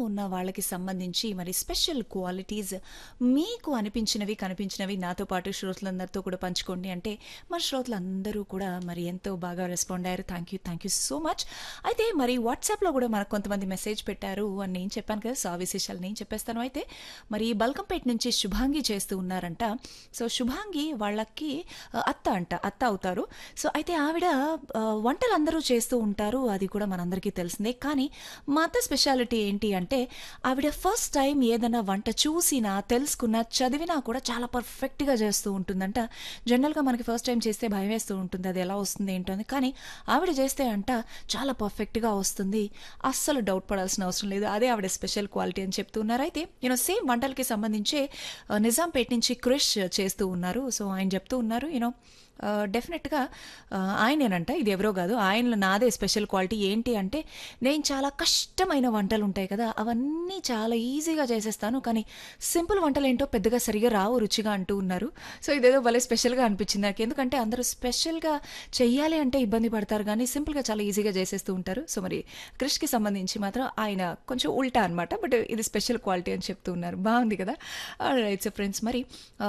ఉన్న వాళ్ళకి సంబంధించి మరి స్పెషల్ క్వాలిటీస్ మీకు అనిపించినవి కనిపించినవి నాతో పాటు శ్రోతలందరితో కూడా పంచుకోండి అంటే మరి శ్రోతలందరూ కూడా మరి ఎంతో బాగా రెస్పాండ్ అయ్యారు thank you thank you so much అయితే మరి వాట్సాప్లో కూడా మనకు కొంతమంది మెసేజ్ పెట్టారు అని నేను చెప్పాను కదా సో ఆ విశేషాలు నేను చెప్పేస్తాను అయితే మరి బల్కంపేట నుంచి శుభాంగి చేస్తూ ఉన్నారంట సో శుభాంగి వాళ్ళకి ఆ, అత్త అంట అత్త అవుతారు సో అయితే ఆవిడ ఆ, వంటలు అందరూ చేస్తూ ఉంటారు అది కూడా మనందరికీ తెలిసిందే కానీ మా అత్త స్పెషాలిటీ ఏంటి అంటే ఆవిడ ఫస్ట్ టైం ఏదైనా వంట చూసినా తెలుసుకున్నా చదివినా కూడా చాలా పర్ఫెక్ట్గా చేస్తూ ఉంటుందంట జనరల్గా మనకి ఫస్ట్ టైం చేస్తే భయం వేస్తూ ఉంటుంది అది ఎలా వస్తుంది ఏంటో అని కానీ ఆవిడ చేస్తే అంట చాలా పర్ఫెక్ట్గా వస్తుంది అస్సలు డౌట్ పడాల్సిన అవసరం లేదు అదే ఆవిడ స్పెషల్ క్వాలిటీ అని చెప్తున్నారు అయితే యూనో సేమ్ వంటలకి సంబంధించి ఆ, నిజాంపేట నుంచి క్రిష్ చేస్తూ ఉన్నారు సో ఆయన చెప్తూ ఉన్నారు యూనో డెఫినెట్గా ఆయనేనంట ఇది ఎవరో కాదు ఆయనలో నాదే స్పెషల్ క్వాలిటీ ఏంటి అంటే నేను చాలా కష్టమైన వంటలు ఉంటాయి కదా అవన్నీ చాలా ఈజీగా చేసేస్తాను కానీ సింపుల్ వంటలు ఏంటో పెద్దగా సరిగా రావు రుచిగా అంటూ ఉన్నారు సో ఇదేదో భలే స్పెషల్గా అనిపించింది నాకు ఎందుకంటే అందరూ స్పెషల్గా చెయ్యాలి అంటే ఇబ్బంది పడతారు కానీ సింపుల్గా చాలా ఈజీగా చేసేస్తూ ఉంటారు సో మరి క్రిష్కి సంబంధించి మాత్రం ఆయన కొంచెం ఉల్టా అనమాట బట్ ఇది స్పెషల్ క్వాలిటీ అని చెప్తూ ఉన్నారు బాగుంది కదా రైట్ సో ఫ్రెండ్స్ మరి ఆ,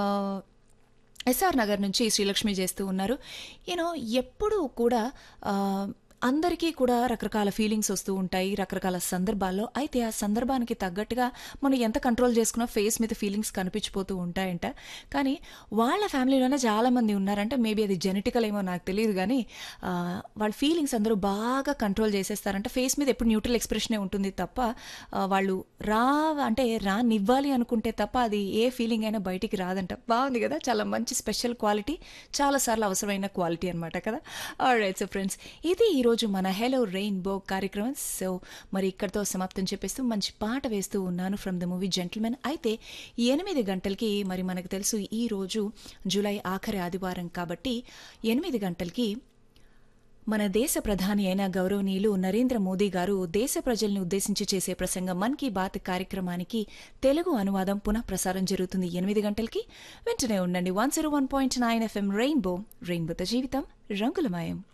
ఎస్ఆర్ నగర్ నుంచి శ్రీలక్ష్మి చేస్తూ ఉన్నారు యూనో ఎప్పుడూ కూడా ఆ, అందరికీ కూడా రకరకాల ఫీలింగ్స్ వస్తూ ఉంటాయి రకరకాల సందర్భాల్లో అయితే ఆ సందర్భానికి తగ్గట్టుగా మనం ఎంత కంట్రోల్ చేసుకున్నా ఫేస్ మీద ఫీలింగ్స్ కనిపించిపోతూ ఉంటాయంట కానీ వాళ్ళ ఫ్యామిలీలోనే చాలామంది ఉన్నారంటే మేబీ అది జెనెటికల్ ఏమో నాకు తెలియదు కానీ ఆ, వాళ్ళ ఫీలింగ్స్ అందరూ బాగా కంట్రోల్ చేసేస్తారంట ఫేస్ మీద ఎప్పుడు న్యూట్రల్ ఎక్స్ప్రెషనే ఉంటుంది తప్ప ఆ, వాళ్ళు రా అంటే రానివ్వాలి అనుకుంటే తప్ప అది ఏ ఫీలింగ్ అయినా బయటికి రాదంట బాగుంది కదా చాలా మంచి స్పెషల్ క్వాలిటీ చాలాసార్లు అవసరమైన క్వాలిటీ అనమాట కదా రైట్ సో ఫ్రెండ్స్ ఇది ఈరోజు మన హెలో రెయిన్బో కార్యక్రమం సో మరి ఇక్కడితో సమాప్తం చెప్పేస్తూ మంచి పాట వేస్తూ ఉన్నాను ఫ్రమ్ ద మూవీ జెంటిల్మెన్ అయితే ఎనిమిది గంటలకి మరి మనకు తెలుసు ఈ రోజు జూలై ఆఖరి ఆదివారం కాబట్టి ఎనిమిది గంటలకి మన దేశ ప్రధాని అయిన గౌరవనీయులు నరేంద్ర మోదీ గారు దేశ ప్రజల్ని ఉద్దేశించి చేసే ప్రసంగం మన్ కీ బాత్ కార్యక్రమానికి తెలుగు అనువాదం పునః ప్రసారం జరుగుతుంది ఎనిమిది గంటలకి వెంటనే ఉండండి one zero one point nine FM rainbow రెయిన్బోతో జీవితం రంగులమయం